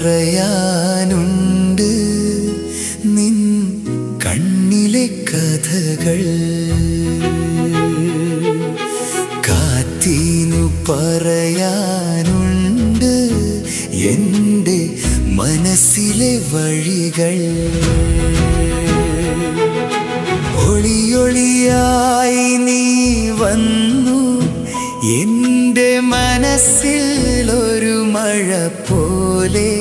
പറയാനുണ്ട് നിൻ കണ്ണിലെ കഥകൾ കാറ്റീനു പറയാനുണ്ട് എൻ്റെ മനസ്സിലെ വഴികൾ ഒളിയൊളിയായി നീ വന്നു എൻ്റെ മനസ്സിൽ ഒരു മഴ പോലെ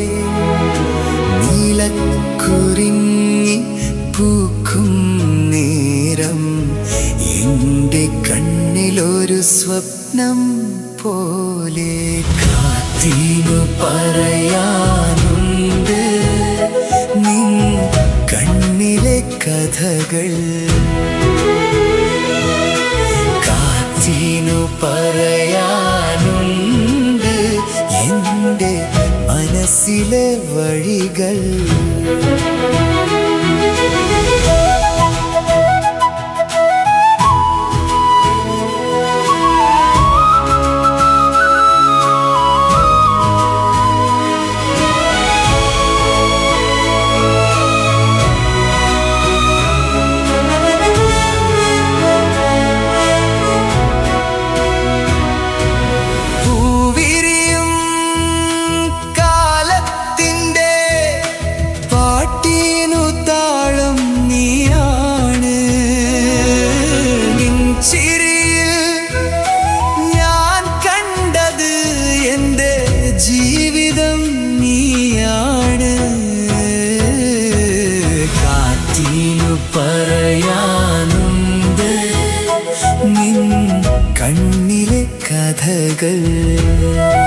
നീലക്കുറിങ്ങി പൂക്കും നേരം എൻ്റെ കണ്ണിലൊരു സ്വപ്നം പോലെ കാത്തിനു പറയാനുണ്ട് നിൻ കണ്ണിലെ കഥകൾ കാറ്റിനു പറയാനുണ്ട് എൻ്റെ മനസ്സിലെ വഴികൾ പൂവിരിയും കാലത്തിൻ്റെ പാട്ടിനു താളം നീയാണ് നിൻ ചിരിയിൽ ഞാൻ കണ്ടത് എൻ്റെ ജീവിതം നീയാണ് കാറ്റിനു പറയാനുണ്ട് നിൻ കണ്ണിലെ കഥകൾ